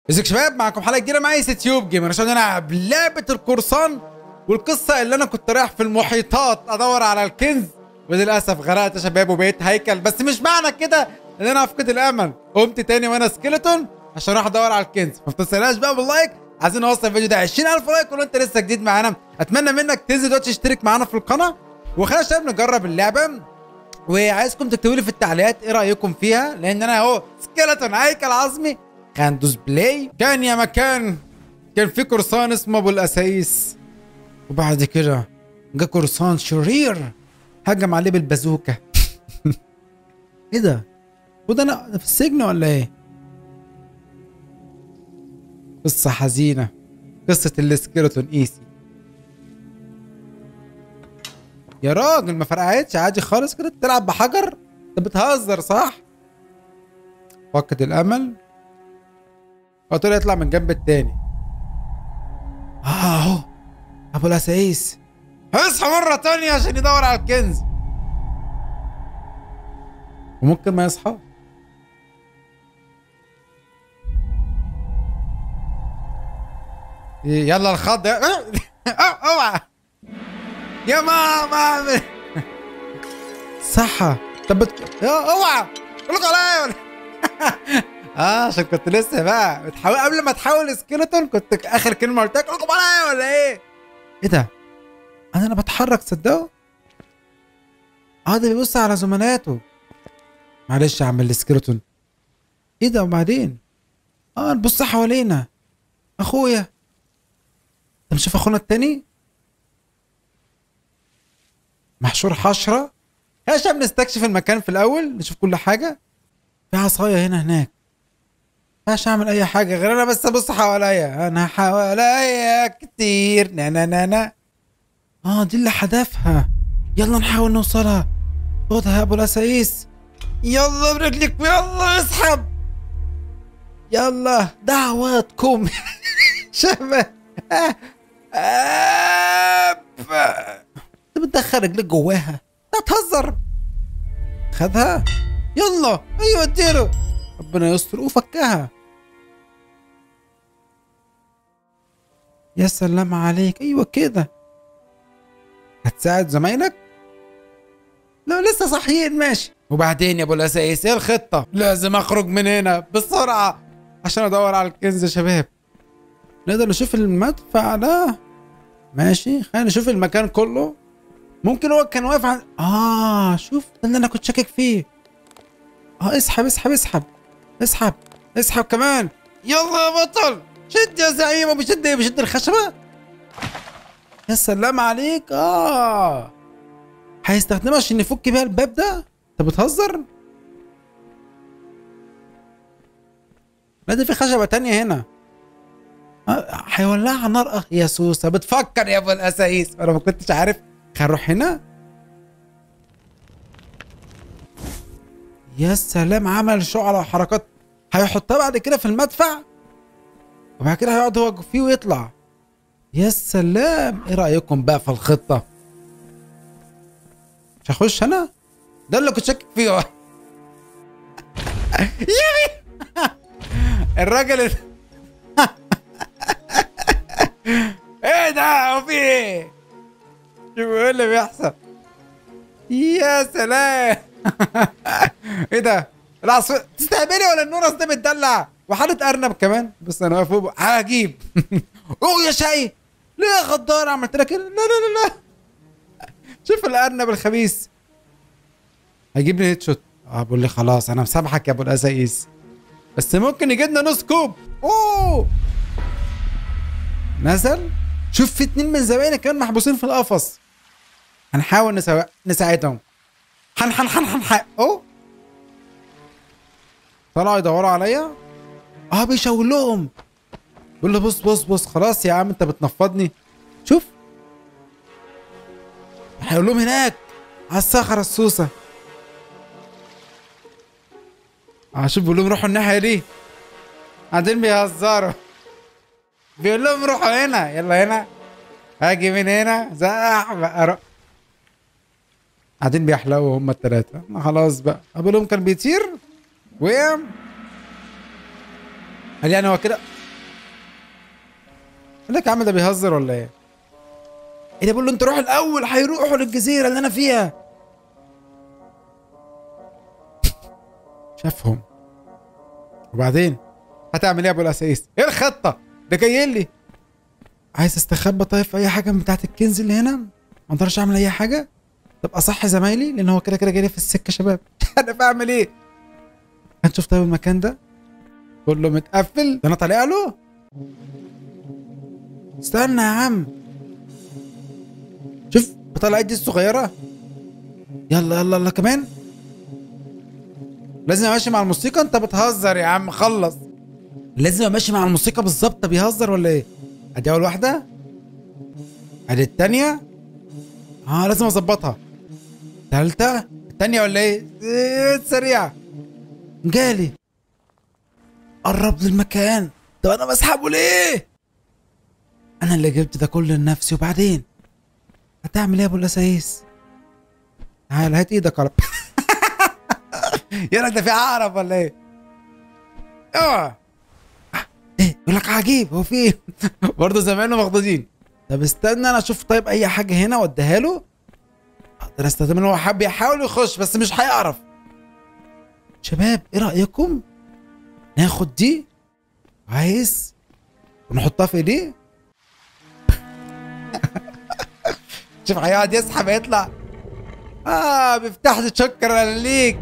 ازيك يا شباب معكم حلقه جديده معايا يوتيوب جيمر عشان نلعب لعبه القرصان والقصه اللي انا كنت رايح في المحيطات ادور على الكنز وللاسف غرقت يا شباب وبقيت هيكل بس مش معنى كده ان انا افقد الامل قمت تاني وانا سكيلتون عشان اروح ادور على الكنز فما تنساش بقى باللايك عايزين نوصل الفيديو ده 20000 لايك ولو انت لسه جديد معانا اتمنى منك تنزل دلوقتي تشترك معانا في القناه وخلينا يا شباب نجرب اللعبه وعايزكم تكتبوا لي في التعليقات ايه رايكم فيها لان انا اهو سكيلتون هيكل عظمي هندوس بلاي كان يا مكان كان في قرصان اسمه ابو الاسايس وبعد كده جه قرصان شرير هجم عليه بالبازوكه ايه ده؟ وده انا في السجن ولا ايه؟ قصة حزينة قصة السكيلتون ايسي يا راجل ما فرقعتش عادي خالص كده تلعب بحجر انت بتهزر صح؟ فقد الامل هو طلع يطلع من الجنب التاني اه اهو ابو الاسايس هيصحى مرة تانية عشان يدور على الكنز وممكن ما يصحى يلا الخض يا- أو- اوعى يا ماما صحة طب بت... يا اوعى قولك عليا ولا اه عشان كنت لسه بقى بتحاول قبل ما تحول سكيلتون كنت اخر كلمه قلت لك قولكم عليا ولا ايه؟ ايه ده؟ انا انا بتحرك صدقوا؟ اه ده بيبص على زملاته معلش يا عم السكيلتون ايه ده وبعدين؟ اه نبص حوالينا اخويا انت مش شايف اخونا التاني؟ محشور حشرة يا شباب نستكشف المكان في الأول نشوف كل حاجة في عصاية هنا هناك مش هعمل أي حاجة غير أنا بس أبص حواليا أنا حواليا كتير نا نا نا نا آه دي اللي هدفها يلا نحاول نوصلها خدها يا أبو الأسايس يلا برجلك يلا اسحب يلا دعواتكم شباب آه. آه. انت بتدخل رجلك جواها لا تهزر خدها يلا ايوه اديله ربنا يستر وفكها يا سلام عليك ايوه كده هتساعد زمايلك لو لسه صاحيين ماشي وبعدين يا ابو الاسايس ايه الخطه لازم اخرج من هنا بسرعه عشان ادور على الكنز يا شباب نقدر نشوف المدفع ده ماشي خلينا نشوف المكان كله ممكن هو كان واقف عند اه شوف ده اللي انا كنت شاكك فيه اه اسحب اسحب اسحب اسحب اسحب كمان يلا يا بطل شد يا زعيم بشد ايه بشد الخشبه يا سلام عليك اه هيستخدمها عشان يفك بيها الباب ده انت بتهزر لا ده في خشبه تانية هنا آه، هيولعها نار اه يا سوسه بتفكر يا ابو الاسايس انا ما كنتش عارف هنروح هنا يا سلام عمل شعلة وحركات هيحطها بعد كده في المدفع وبعد كده هيقعد هو فيه ويطلع يا سلام ايه رأيكم بقى في الخطة مش هخش انا ده اللي كنت شاكك فيه يا الراجل ال- ايه ده هو في ايه شوف ايه اللي بيحصل يا سلام ايه ده العصفور تستهبلي ولا النورس ده بتدلع وحالة ارنب كمان بس انا واقف فوق هجيب اوه يا شقي ليه يا غدار عملت لك كده لا لا لا لا شوف الارنب الخبيث هيجيب لي هيد شوت اه بقول لي خلاص انا مسامحك يا ابو الازايز بس ممكن يجي لنا نص كوب اوه نزل شوف في اتنين من زمايلي كانوا محبوسين في القفص هنحاول نسا... نساعدهم حن حن حن حن حن اوه طلعوا يدوروا عليا اه بيشاور لهم بيقول له بص بص بص خلاص يا عم انت بتنفضني شوف هيقول لهم هناك على الصخرة السوسة اه شوف بيقول لهم روحوا الناحية دي قاعدين بيهزروا بيقول لهم روحوا هنا يلا هنا هاجي من هنا زح بقى رو- قاعدين بيحلقوا هم التلاتة ما خلاص بقى ابو لهم كان بيطير وقع قال يعني هو كده يقول لك يا عم ده بيهزر ولا ايه ايه ده بيقول له انت روح الاول هيروحوا للجزيره اللي انا فيها شافهم وبعدين هتعمل ايه يا ابو الاسايس ايه الخطه ده جاي لي عايز استخبى طيب في اي حاجه من بتاعت الكنز اللي هنا ما اقدرش اعمل اي حاجه طب اصح زمايلي لان هو كده كده جاي لي في السكه شباب انا بعمل ايه هنشوف طيب المكان ده كله متقفل ده انا طالع له استنى يا عم شوف بطلع ايدي الصغيره يلا يلا يلا كمان لازم امشي مع الموسيقى انت بتهزر يا عم خلص لازم امشي مع الموسيقى بالظبط بيهزر ولا ايه ادي اول واحده ادي التانية اه لازم اظبطها تالتة التانية ولا ايه إيه، سريعة جالي قرب للمكان طب انا بسحبه ليه انا اللي جبت ده كله لنفسي وبعدين هتعمل ايه يا ابو الاسايس تعال هات ايدك على يا ده في عقرب ولا ايه اه ايه يقول لك عجيب هو في ايه برضه زمايله مخضوضين طب استنى انا اشوف طيب اي حاجه هنا واديها له اقدر استخدمها هو حابب يحاول يخش بس مش هيعرف شباب ايه رايكم ناخد دي عايز ونحطها في ايديه شوف هيقعد يسحب يطلع اه بيفتح لي شكرا ليك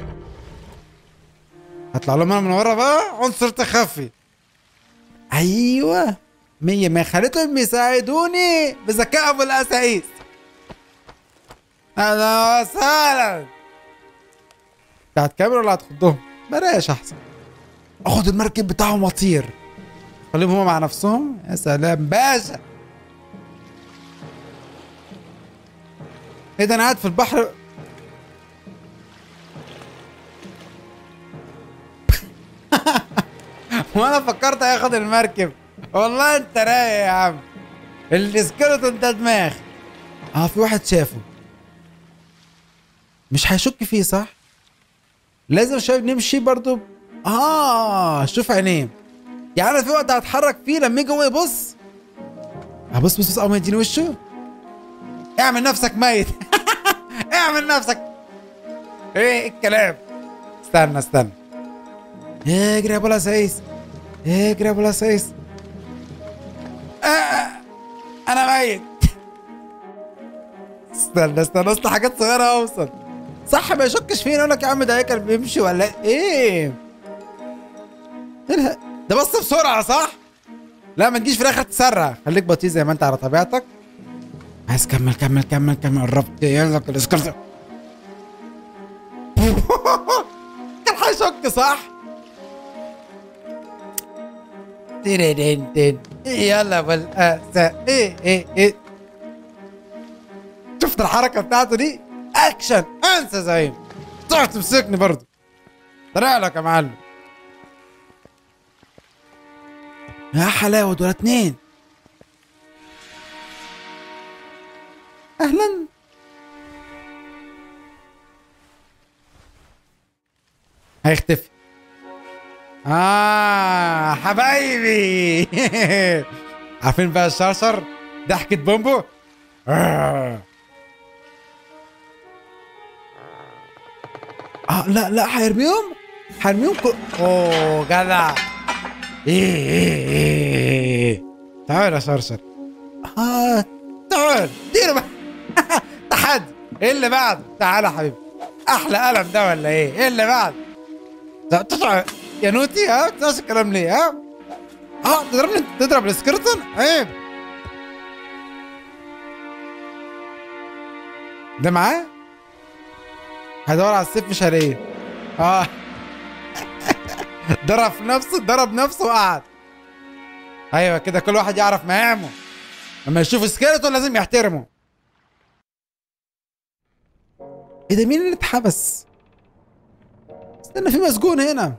هطلع لهم انا من ورا بقى عنصر تخفي ايوه مية ما خليتهم يساعدوني بذكاء ابو الاسايس اهلا وسهلا انت هتكمل ولا هتخضهم؟ بلاش احسن اخد المركب بتاعهم واطير خليهم هما مع نفسهم يا سلام باشا ايه ده انا قاعد في البحر وانا فكرت هياخد المركب والله انت رايق يا عم السكيلتون ده دماغ اه في واحد شافه مش هيشك فيه صح لازم شايف نمشي برضو اه شوف عينيه يعني انا في وقت هتحرك فيه لما يجي هو يبص هبص بص بص اول ما يديني وشه اعمل نفسك ميت اعمل نفسك ايه الكلام استنى استنى اجري يا ابو الاسايس اجري يا ابو الاسايس آه انا ميت استنى استنى اصل حاجات صغيره اوصل صح ما يشكش فينا يقول لك يا عم ده هيكل بيمشي ولا ايه ايه ده ده بص بسرعه صح لا ما تجيش في الاخر تسرع خليك بطيء زي ما انت على طبيعتك عايز كمل كمل كمل كمل قربت يلا كده اسكرت كان هيشك صح تيرين تين يلا بالأسى ايه ايه ايه شفت الحركة بتاعته دي اكشن انسى زعيم تعرف تمسكني برضه طلع لك يا معلم يا حلاوة دول اتنين اهلا هيختفي آه حبايبي عارفين بقى الشرشر ضحكة بومبو آه. آه لا لا هيرميهم هيرميهم كل... اوه جدع ايه ايه ايه تعال يا شرشر اه تعال اديله بقى تحدي ايه اللي بعد تعال يا حبيبي احلى قلم ده ولا ايه ايه اللي بعد لا تطلع يا نوتي ها بتنسى الكلام ليه ها اه تضربني تضرب السكرتون عيب ده معاه هيدور على السيف مش هلاقيه اه ضرب في نفسه ضرب نفسه وقعد ايوه كده كل واحد يعرف مقامه لما يشوف سكيلتون لازم يحترمه ايه ده مين اللي اتحبس استنى في مسجون هنا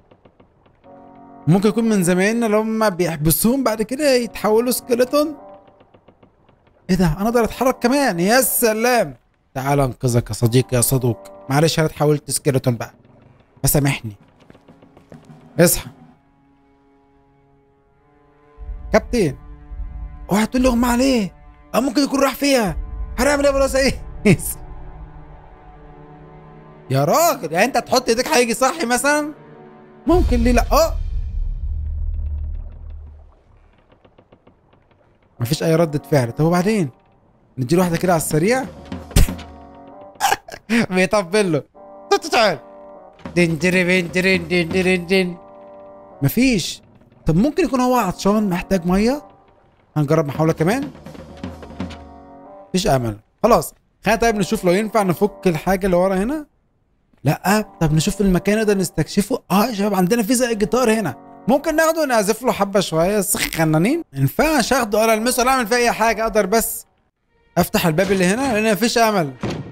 ممكن يكون من زمايلنا اللي هم بيحبسوهم بعد كده يتحولوا سكيلتون ايه ده انا اقدر اتحرك كمان يا سلام تعال انقذك يا صديقي يا صدوق معلش انا اتحولت سكيلتون بقى فسامحني اصحى كابتن اوعى تقول لي اغمى عليه او ممكن يكون راح فيها هنعمل ايه بلاش ايه يا راجل يعني انت تحط ايديك هيجي صحي مثلا ممكن ليه لا اه مفيش اي ردة فعل طب وبعدين نديله واحدة كده على السريع بيطبل له تعال دين دين دين دين دين دين مفيش طب ممكن يكون هو عطشان محتاج ميه هنجرب محاولة كمان مفيش امل خلاص خلينا طيب نشوف لو ينفع نفك الحاجة اللي ورا هنا لا طب نشوف المكان ده نستكشفه اه يا شباب عندنا في زي جيتار هنا ممكن ناخده ونعزف له حبه شويه بس خنانين ما ينفعش اخده ولا المسه ولا اعمل فيه اي حاجه اقدر بس افتح الباب اللي هنا لان مفيش امل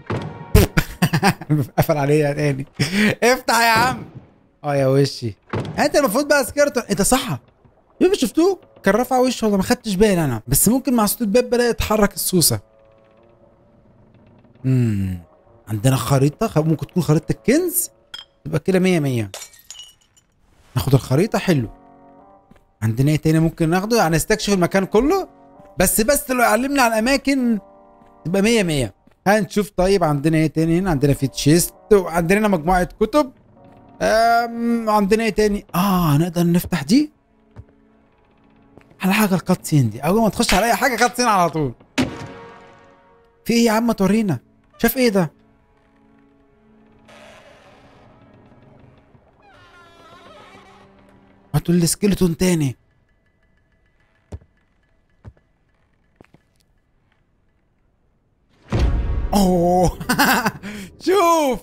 قفل عليا تاني افتح يا عم اه يا وشي انت المفروض بقى سكرت انت صح يبقى شفتوه كان رافع وشه ولا ما خدتش بالي انا بس ممكن مع صوت الباب بدا يتحرك السوسه امم عندنا خريطه خ- ممكن تكون خريطه الكنز تبقى كده مية مية ناخد الخريطه حلو عندنا ايه تاني ممكن ناخده يعني نستكشف المكان كله بس بس لو علمنا على الاماكن تبقى مية مية هنشوف طيب عندنا ايه تاني هنا عندنا في تشيست وعندنا هنا مجموعه كتب أم عندنا ايه تاني اه نقدر نفتح دي على حاجه الكاتسين دي اول ما تخش على اي حاجه كاتسين على طول في ايه يا عم تورينا شاف ايه ده هاتوا السكيلتون تاني اوه شوف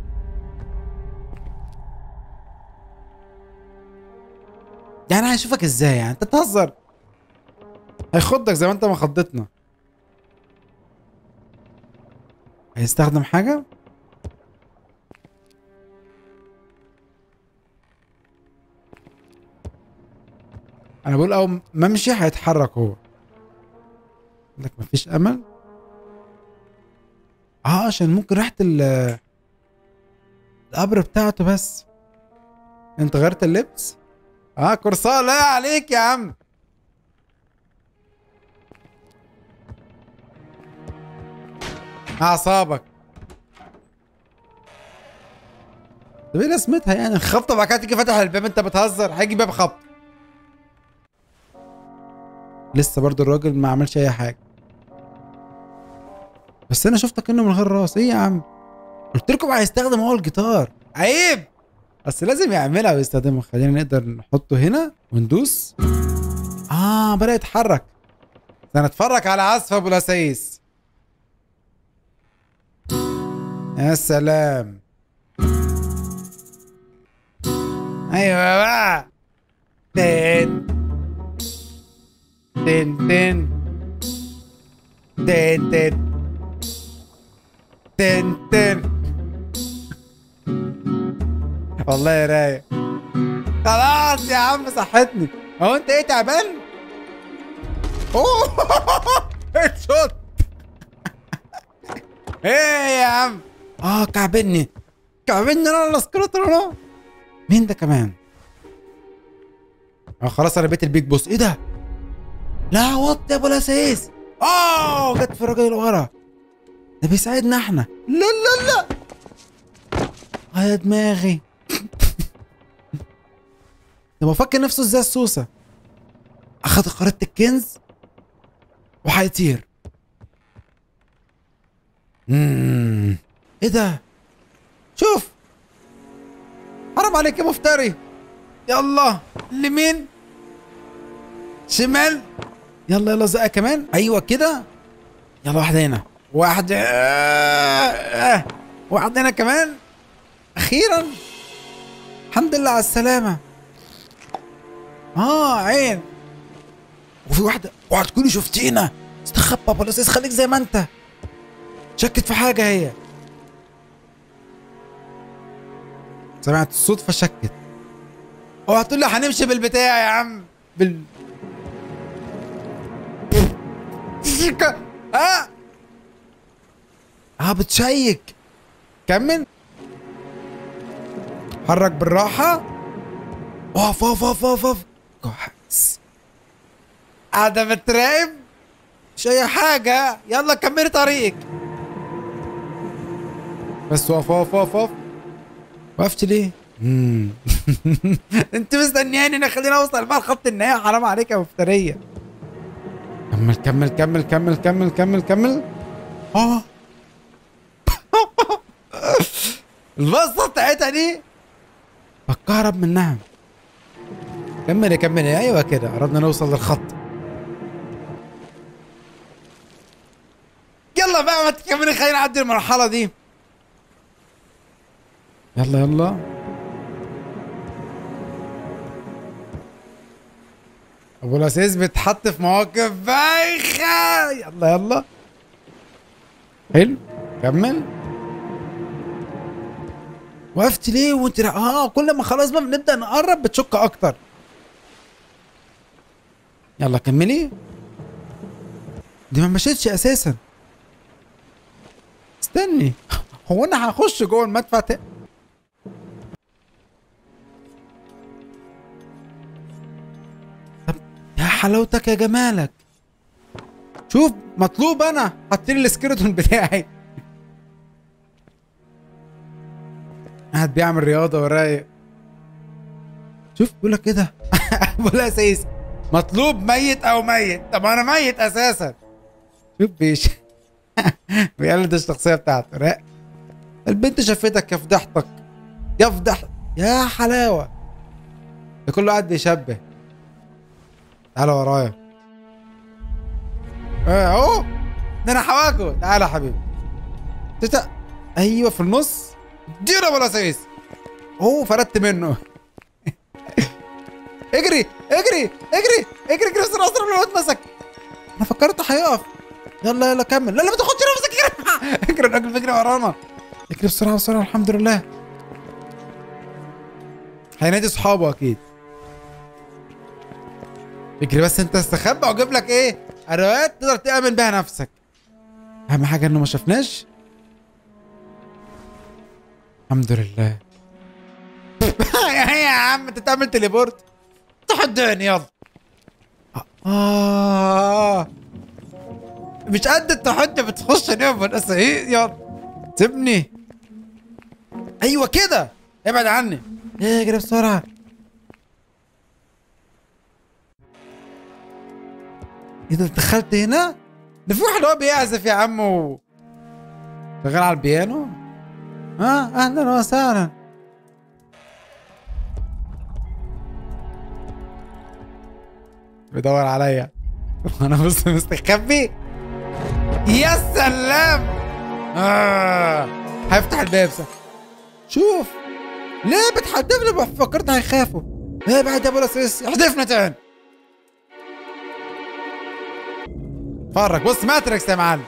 يعني هيشوفك ازاي يعني انت بتهزر هيخضك زي ما انت ما خضتنا هيستخدم حاجة انا بقول اول ما امشي هيتحرك هو يقول لك مفيش امل اه عشان ممكن ريحة ال القبر بتاعته بس انت غيرت اللبس اه قرصان لا عليك يا عم اعصابك طب ايه لازمتها يعني الخبطه بعد كده تيجي فاتح الباب انت بتهزر هيجي باب خبط لسه برضو الراجل ما عملش اي حاجه بس انا شفتك انه من غير راس ايه يا عم قلت لكم هيستخدم هو الجيتار عيب بس لازم يعملها ويستخدمها خلينا نقدر نحطه هنا وندوس اه بدا يتحرك سنتفرج على عزف ابو لسيس يا سلام ايوه بقى تن تن تن تن تن تن تن والله يا رايق خلاص يا عم صحتني هو انت ايه تعبان؟ اوه هيد شوت ايه يا عم اه كعبني كعبني انا الاسكروت انا مين ده كمان؟ اه خلاص انا بيت البيج بوس ايه ده؟ لا وط يا ابو الاساس اه جت في الراجل اللي ورا ده بيساعدنا احنا لا لا لا اه يا دماغي ده بفكر نفسه ازاي السوسه اخد خريطه الكنز وهيطير امم ايه ده شوف حرام عليك يا مفتري يلا لمين شمال يلا يلا زقه كمان ايوه كده يلا واحده هنا واحده آه. واحده هنا كمان اخيرا الحمد لله على السلامه اه عين وفي واحده اوعى تكوني شفتينا استخبى بلاس خليك زي ما انت شكت في حاجه هي سمعت الصوت فشكت اوعى تقول لي هنمشي بالبتاع يا عم بال اه اه بتشيك كمل حرك بالراحة اقف اقف اقف اقف اقف كويس قاعدة بتراقب مش اي حاجه يلا كملي طريقك بس وقف وقف وقف وقف وقفت ليه؟ مم. انت مستنياني انا خليني اوصل بقى لخط النهايه حرام عليك يا مفتريه كمل كمل كمل كمل كمل كمل كمل اه البصه بتاعتها دي بتكهرب منها كملي كملي ايوه كده قربنا نوصل للخط يلا بقى ما تكملي خلينا نعدي المرحله دي يلا يلا ابو الاساس بيتحط في مواقف بايخه يلا يلا حلو كمل وقفت ليه وانت لا- اه كل ما خلاص بقى بنبدا نقرب بتشك اكتر يلا كملي دي ما مشيتش اساسا استني هو انا هخش جوه المدفع تاني طب يا حلاوتك يا جمالك شوف مطلوب انا حاطين لي السكيلتون بتاعي قاعد بيعمل رياضه ورايق شوف بيقول لك كده بقول اساس مطلوب ميت او ميت طب انا ميت اساسا شوف بيش بيقلد الشخصيه بتاعته رايق البنت شافتك يا فضحتك يا فضح يا حلاوه ده كله قاعد بيشبه تعالى ورايا ايه اهو ده انا حواكو تعالى يا حبيبي تتا ايوه في النص اديله ولا سيس اوه فردت منه اجري اجري اجري اجري اجري بسرعه بسرعه لو اتمسك انا فكرت هيقف يلا يلا كمل لا لا ما تاخدش نفسك اجري اجري الراجل بيجري ورانا اجري بسرعه بسرعه الحمد لله هينادي صحابه اكيد اجري بس انت استخبى واجيب لك ايه ادوات تقدر تامن بيها نفسك اهم حاجه انه ما شافناش الحمد لله يا عم انت تعمل تليبورت تحداني يلا اه مش قد التحدي بتخش نوم ايه يلا سيبني ايوه كده ابعد عني اجري بسرعه ايه ده دخلت هنا ده في واحد هو بيعزف يا عم و... شغال على البيانو ها اهلا وسهلا بيدور عليا وانا بص مستخبي يا سلام آه. هيفتح الباب صح شوف ليه بتحدفني فكرت هيخافوا ايه بعد يا ابو الاساس احذفنا تاني اتفرج بص ماتريكس يا معلم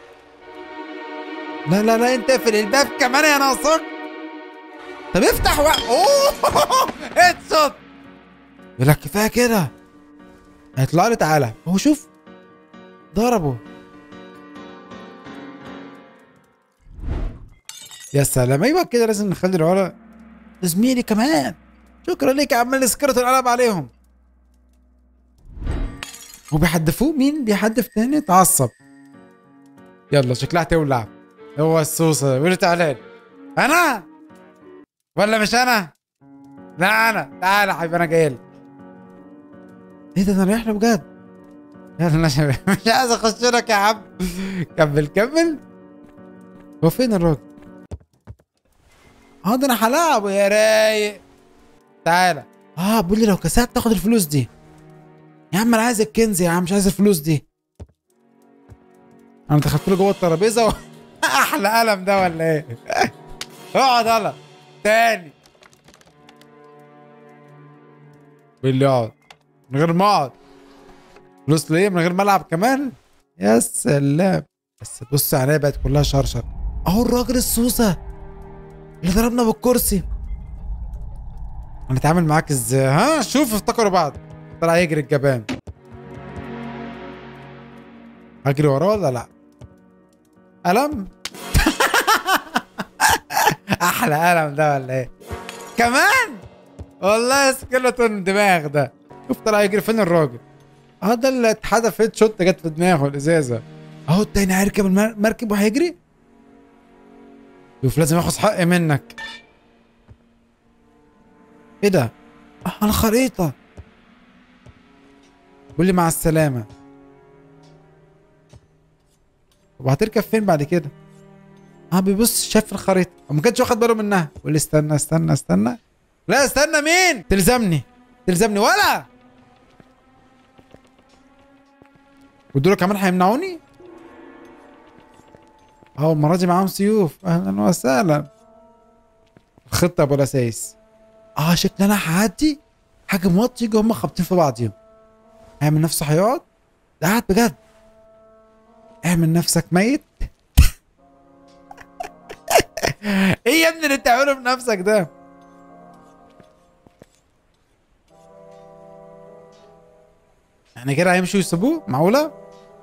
لا لا لا انت اقفل الباب كمان يا ناصر طب افتح و... اوه هيد شوت يقول لك كفايه كده هيطلع لي تعالى هو شوف ضربه يا سلام ايوه كده لازم نخلي العلا زميلي كمان شكرا ليك يا عم السكرت القلب عليهم وبيحدفوه مين بيحدف تاني اتعصب يلا شكلها هتولع هو السوسه بيقول تعالى انا ولا مش انا لا انا تعال يا حبيبي انا جاي لك ايه ده انا رايح له بجد يلا يا شباب مش عايز اخش لك يا عم كمل كمل هو فين الراجل اه ده انا هلاعبه يا رايق تعالى اه بيقول لي لو كسبت تاخد الفلوس دي يا عم انا عايز الكنز يا عم مش عايز الفلوس دي انا دخلت له جوه الترابيزه و... احلى قلم ده ولا ايه اقعد يلا تاني بيقول لي اقعد من غير ما اقعد فلوس ليه من غير ما العب كمان يا سلام بس بص عينيا بقت كلها شرشر اهو الراجل السوسه اللي ضربنا بالكرسي هنتعامل معاك ازاي ها شوف افتكروا بعض طلع يجري الجبان اجري وراه ولا لا قلم احلى قلم ده ولا ايه كمان والله سكيلتون دماغ ده شوف طلع يجري فين الراجل اه ده اللي اتحدف هيد شوت جت في دماغه الازازه اهو التاني هيركب المر- المركب وهيجري شوف لازم ياخد حقي منك ايه ده؟ اه الخريطة قول لي مع السلامة طب هتركب فين بعد كده؟ اه بيبص شاف الخريطة وما كانش واخد باله منها قول لي استنى استنى استنى لا استنى مين؟ تلزمني تلزمني ولا ودول كمان هيمنعوني؟ اه المرة دي معاهم سيوف اهلا وسهلا خطة ابو الاساس اه شكلي انا هعدي حاجة موطي يجوا هما خابطين في بعضهم اعمل نفسه هيقعد ده قاعد بجد اعمل نفسك ميت ايه يا ابني اللي بتعمله بنفسك ده يعني كده هيمشوا يسيبوه معقولة؟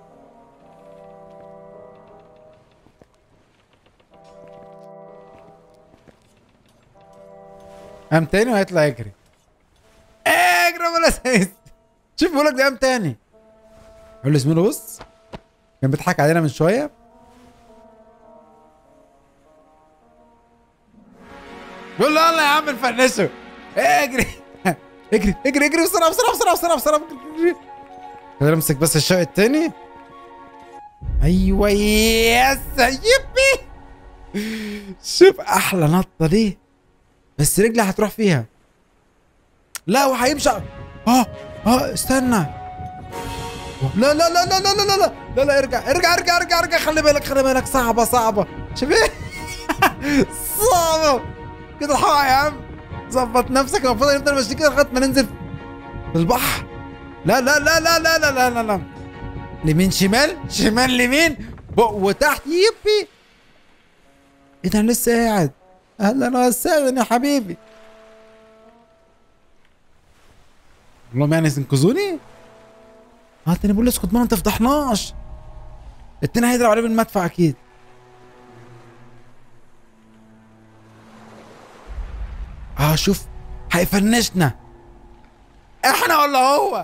قام تاني وهيطلع يجري اجري ولا سيس شوف بيقول لك ده قام تاني قول له زميله بص كان بيضحك علينا من شويه بيقول له يلا يا عم نفنشه اجري اجري اجري اجري بسرعه بسرعه بسرعه بسرعه بسرعه اجري كده امسك بس الشق التاني ايوه يس يبي شوف احلى نطه دي بس رجلي هتروح فيها لا وهيمشي اه اه استنى لا لا لا لا لا لا لا لا لا لا ارجع ارجع ارجع ارجع ارجع خلي بالك خلي بالك صعبة صعبة شوف ايه صعبة كده الحق يا عم ظبط نفسك المفروض نفضل ماشيين كده لغاية ما ننزل في البحر لا لا لا لا لا لا لا لا لا لمين شمال شمال لمين فوق وتحت يبي ايه ده انا لسه قاعد اهلا وسهلا يا حبيبي بقول لهم يعني تنقذوني؟ اه التاني بيقول لي اسكت ما انت فضحناش التاني هيضرب عليه بالمدفع اكيد اه شوف هيفنشنا احنا ولا هو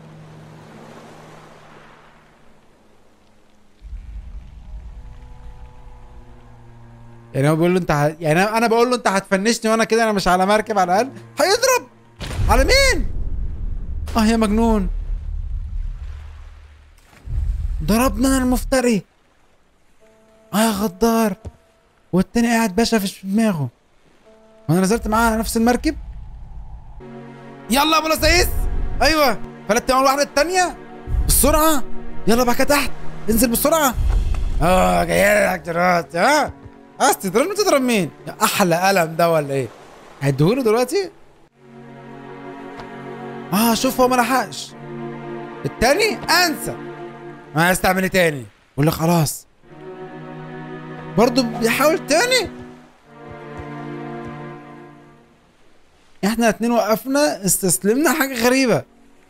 يعني هو بيقول له انت ه... يعني انا بقول له انت هتفنشني وانا كده انا مش على مركب على الاقل هيضرب على مين؟ اه يا مجنون ضربنا انا المفتري اه يا غدار والتاني قاعد باشا في دماغه وانا نزلت معاه على نفس المركب يلا يا ابو لسيس ايوه فلت اول واحده التانية بالسرعه يلا بقى تحت انزل بسرعه اه جاي لك دلوقتي ها عايز تضربني تضرب مين؟ يا احلى قلم ده ولا ايه؟ هيديهوله دلوقتي؟ اه شوف هو ما لحقش التاني انسى ما عايز تعمل ايه تاني؟ بقول لك خلاص برضه بيحاول تاني احنا الاتنين وقفنا استسلمنا حاجة غريبة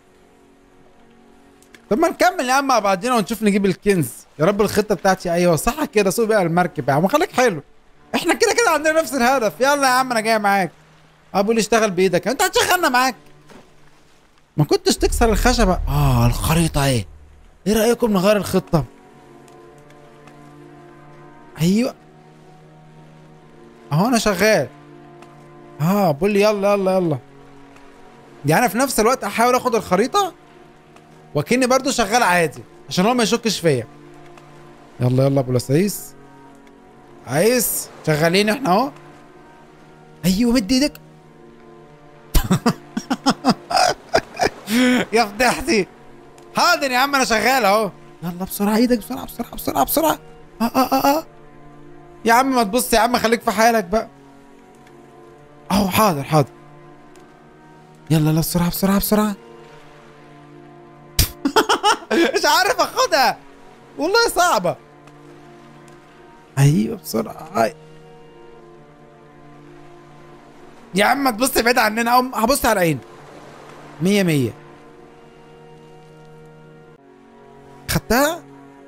طب ما نكمل يا عم مع بعضينا ونشوف نجيب الكنز يا رب الخطة بتاعتي ايوه صح كده سوق بقى المركب يا عم خليك حلو احنا كده كده عندنا نفس الهدف يلا يا عم انا جاي معاك ابو اللي اشتغل بايدك انت هتشغلنا معاك ما كنتش تكسر الخشبة اه الخريطة ايه ايه رأيكم نغير الخطة ايوه اهو انا شغال اه بقول لي يلا يلا يلا يعني انا في نفس الوقت احاول اخد الخريطة وكني برضو شغال عادي عشان هو ما يشكش فيا يلا يلا ابو لسيس عايز شغالين احنا اهو ايوه مد ايدك يا فضحتي حاضر يا عم انا شغال اهو يلا بسرعه ايدك بسرعه بسرعه بسرعه بسرعه اه اه اه, آه. يا عم ما تبص يا عم خليك في حالك بقى اهو حاضر حاضر يلا يلا بسرعه بسرعه بسرعه مش عارف اخدها والله صعبه ايوه بسرعه هاي. يا عم ما تبص بعيد عننا او هبص على عين مية مية خدتها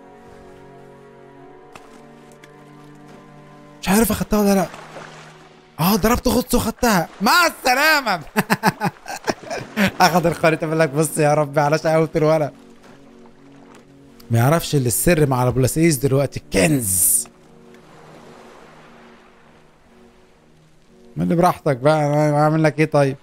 مش عارف اخدتها ولا لا اه ضربت غطس وخدتها مع السلامة اخد الخريطة بيقول لك بص يا ربي على شقاوة الولد ما يعرفش اللي السر مع ابو لسيس دلوقتي كنز ما اللي براحتك بقى انا اعمل لك ايه طيب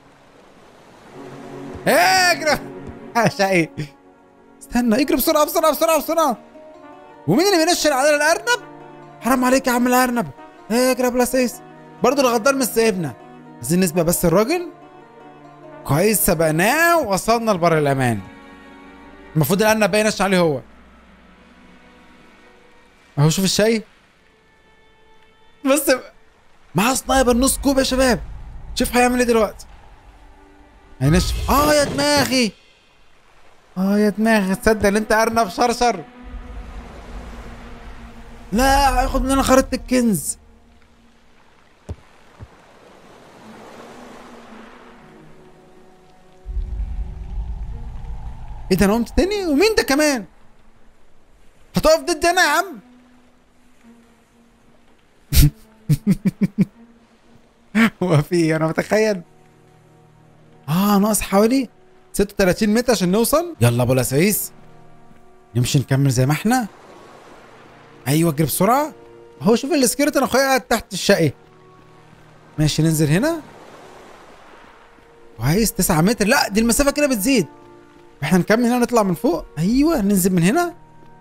اجري يا شقي استنى اجري بسرعه بسرعه بسرعه بسرعه ومين اللي بينشر علينا الارنب حرام عليك يا عم الارنب اجري يا ابو لسيس برضه الغدار مش سايبنا عايزين نسبق بس الراجل كويس سبقناه ووصلنا لبر الامان المفروض الارنب باين ينشر عليه هو اهو شوف الشاي بص معاه سنايبر نص كوب يا شباب شوف هيعمل ايه دلوقتي هينشف اه يا دماغي اه يا دماغي تصدق ان انت ارنب شرشر لا هياخد مننا خريطة الكنز ايه ده انا قمت تاني ومين ده كمان هتقف ضدي انا يا عم هو في إيه؟ انا متخيل اه ناقص حوالي 36 متر عشان نوصل يلا ابو لسعيس نمشي نكمل زي ما احنا ايوه اجري بسرعه هو شوف السكيرت انا اخويا قاعد تحت الشقه ماشي ننزل هنا كويس 9 متر لا دي المسافه كده بتزيد احنا نكمل هنا نطلع من فوق ايوه ننزل من هنا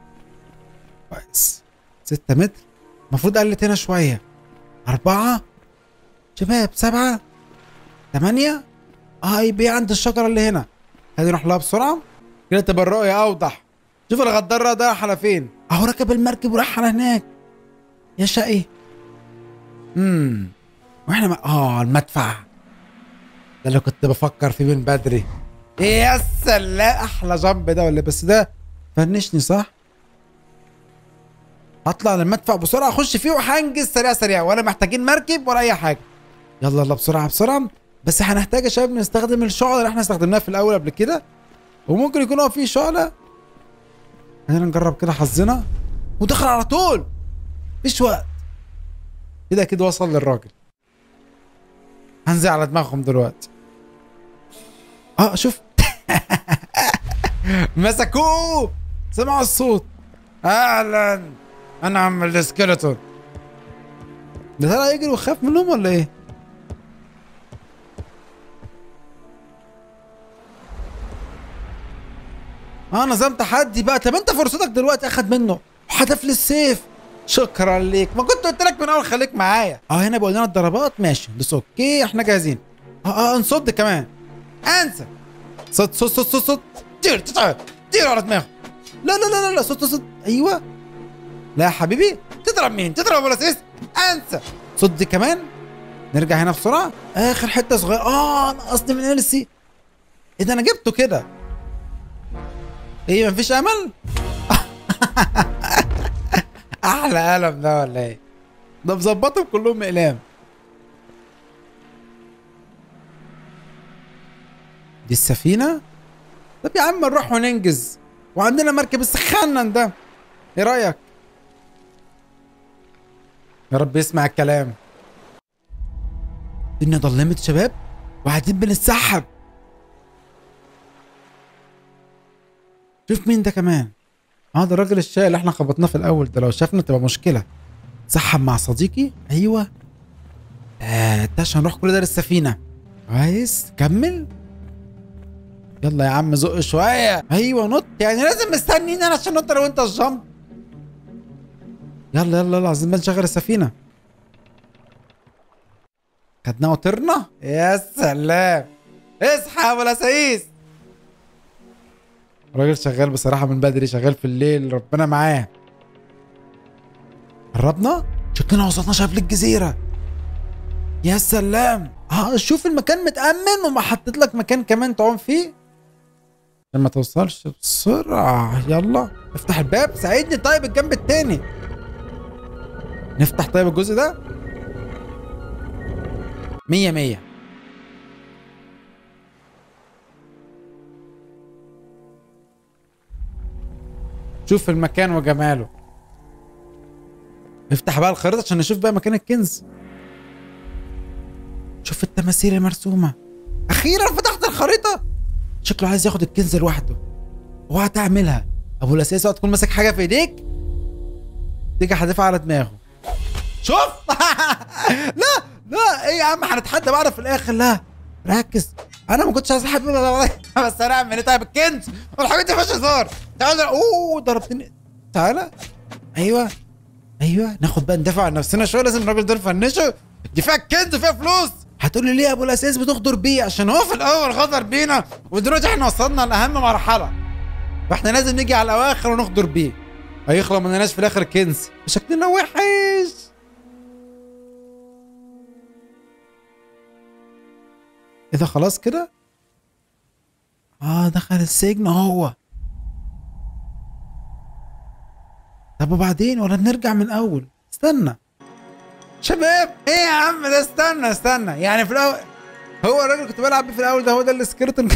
كويس 6 متر المفروض قلت هنا شويه أربعة شباب سبعة ثمانية اه يبقى عند الشجرة اللي هنا خلينا نروح لها بسرعة كده تبقى الرؤية أوضح شوف الغدار ده رايح على فين أهو ركب المركب وراح على هناك يا شقي امم واحنا ما... اه المدفع ده اللي كنت بفكر فيه من بدري يا سلام احلى جنب ده ولا بس ده فنشني صح هطلع للمدفع بسرعه اخش فيه وهنجز سريع سريع ولا محتاجين مركب ولا اي حاجه يلا يلا بسرعه بسرعه بس هنحتاج يا شباب نستخدم الشعله اللي احنا استخدمناها في الاول قبل كده وممكن يكون هو في شعله خلينا نجرب كده حظنا ودخل على طول مفيش وقت كده كده وصل للراجل هنزل على دماغهم دلوقتي اه شوف مسكوه سمعوا الصوت اهلا انا عم السكيلتون ده طلع يجري وخاف منهم ولا ايه؟ اه نظام تحدي بقى طب انت فرصتك دلوقتي اخد منه حدف لي السيف شكرا ليك ما كنت قلت لك من اول خليك معايا اه هنا بيقول لنا الضربات ماشي بس اوكي احنا جاهزين اه اه نصد كمان انسى صد صد صد صد صد طير طير طير على دماغه لا لا لا لا لا صد صد ايوه لا يا حبيبي تضرب مين تضرب ولا سيس انسى صد كمان نرجع هنا بسرعه اخر حته صغيره اه نقصني من السي ايه ده انا جبته كده ايه مفيش امل احلى قلم ده ولا ايه ده مظبطهم كلهم اقلام دي السفينه طب يا عم نروح وننجز وعندنا مركب السخنن ده ايه رايك يا رب يسمع الكلام الدنيا ضلمت شباب وقاعدين بنتسحب شوف مين ده كمان اه ده الراجل الشاي اللي احنا خبطناه في الاول ده لو شافنا تبقى مشكله سحب مع صديقي ايوه آه ده عشان نروح كل ده للسفينه كويس كمل يلا يا عم زق شويه ايوه نط يعني لازم مستنيين انا عشان نط انا وانت الجنب يلا يلا يلا عايزين بقى نشغل السفينه خدناه وطرنا يا سلام اصحى يا ابو لسعيس الراجل شغال بصراحه من بدري شغال في الليل ربنا معاه قربنا شكلنا وصلنا شايف للجزيره يا سلام اه شوف المكان متأمن وما حطيت لك مكان كمان تعوم فيه عشان ما توصلش بسرعة يلا افتح الباب ساعدني طيب الجنب التاني نفتح طيب الجزء ده مية مية شوف المكان وجماله نفتح بقى الخريطة عشان نشوف بقى مكان الكنز شوف التماثيل المرسومة أخيرا فتحت الخريطة شكله عايز ياخد الكنز لوحده اوعى تعملها ابو الاساس اوعى تكون ماسك حاجه في ايديك تيجي حادفها على دماغه شوف لا لا ايه يا عم هنتحدى بعض في الاخر لا ركز انا ما كنتش عايز احب بس انا اعمل ايه طيب الكنز والحاجات دي مفيهاش هزار تعالى اوه ضربتني تعالى ايوه ايوه ناخد بقى ندافع عن نفسنا شويه لازم الراجل ده نفنشه دي فيها كنز فيها فلوس هتقول لي ليه يا ابو الاساس بتغدر بيه عشان هو في الاول غدر بينا ودلوقتي احنا وصلنا لاهم مرحله فاحنا لازم نيجي على الاواخر ونغدر بيه هيخلق منناش في الاخر كنز شكلنا وحش ايه ده خلاص كده اه دخل السجن هو طب وبعدين ولا بنرجع من اول استنى شباب ايه يا عم ده استنى استنى يعني في الاول هو الراجل اللي كنت بلعب بيه في الاول ده هو ده السكرتون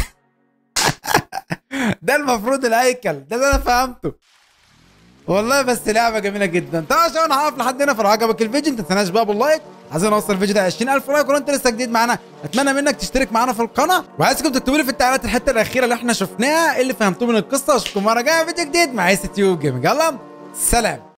ده المفروض الهيكل ده اللي انا فهمته والله بس لعبه جميله جدا طبعا عشان انا هقف لحد هنا فلو عجبك الفيديو ما تنساش بقى باللايك عايزين نوصل الفيديو ده 20000 لايك ولو انت لسه جديد معانا اتمنى منك تشترك معانا في القناه وعايزكم تكتبوا لي في التعليقات الحته الاخيره اللي احنا شفناها إيه اللي فهمتوه من القصه واشوفكم مره جايه فيديو جديد مع اس تيوب جيمنج يلا سلام